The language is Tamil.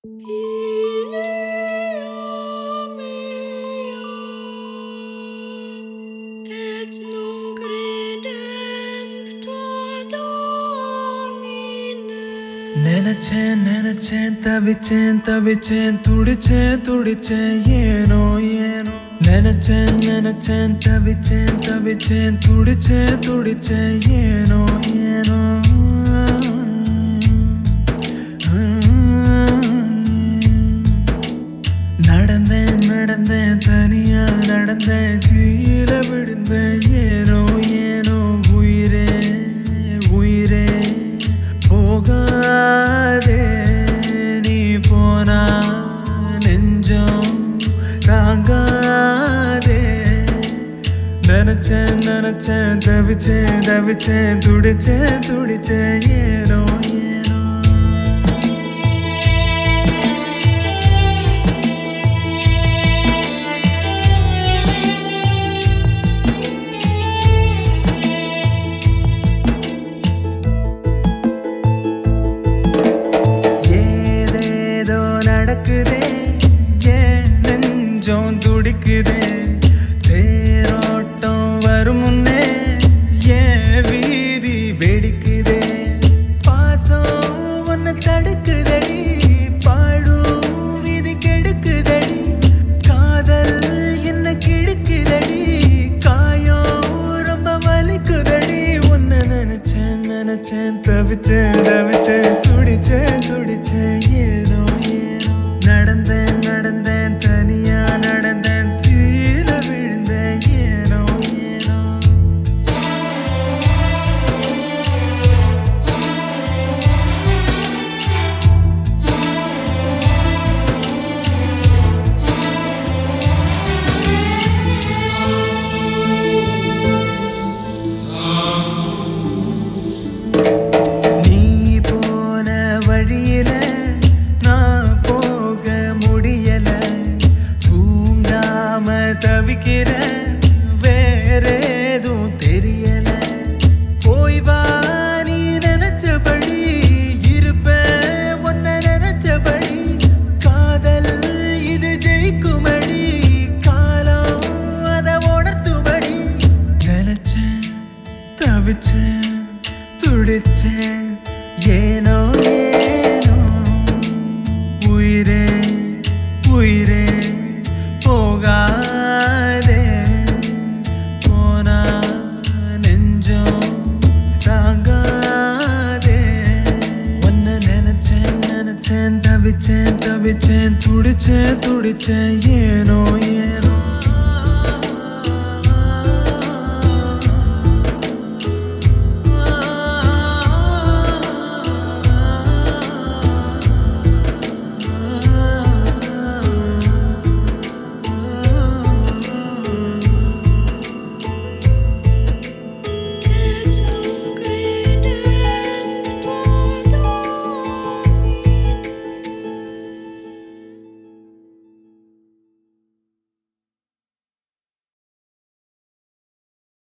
Et nunc redemptor Domine. நினைச்சேன் நினைச்சேன் தவிச்சேன் தவிச்சேன் துடிச்சேன் துடிச்சேன் ஏனோ ஏனோ நினைச்சேன் நினைச்சேன் தவிச்சேன் தவிச்சேன் துடிச்சேன் துடிச்சேன் ஏனோ ஏனோ நடந்தேன் நடந்தேன் தனியா நடந்தேன் கீழே விழுந்தேன் ஏனோ ஏனோ உயிரே உயிரே போகாதே நீ போனா நெஞ்சம் தாங்காதே நினைச்சேன் நினைச்சேன் தவிச்சேன் தவிச்சேன் துடிச்சேன் துடிச்சேன் ஏனோ ஏனோ ஏதேதோ நடக்குதே ஏன் நெஞ்சம் துடிக்குதே தேரோட்டம் வரும் முன்னே ஏன் வீதி வெடிக்குதே பாசம் ஒன்னு தடுக்குதடி பாடும் வீதி கெடுக்குதடி காதல் என்ன கிழக்குதடி காயம் ரொம்ப வலிக்குதடி உன்னை நினைச்சேன் நினைச்சேன் தவிச்சேன் தவிச்சேன் துடிச்சேன் துடிச்சேன் ஏனோ ஏனோ நடந்தேன் நடந்தேன் தனியா நடந்தேன் கீழே விழுந்தேன் ஏனோ ஏனோ நீ போன வழியில நான் போக முடியல தூங்காம தவிக்கிற வேற எதுவும் தெரியல போய் வா நீ நினைச்சபடி இருப்பேன் உன்னை நினைச்சபடி காதல் இது ஜெயிக்குமடி காலம் அதை உணர்த்துமடி நினைச்சேன் தவிச்சேன் துடிச்சேன் ஏனோ ஏனோ உயிரே உயிரே போகாதே போனா நெஞ்சம் தாங்காதே உன்னை நினைச்சேன் நினைச்சேன் தவிச்சேன் தவிச்சேன் துடிச்சேன் துடிச்சேன் ஏனோ ஏனோ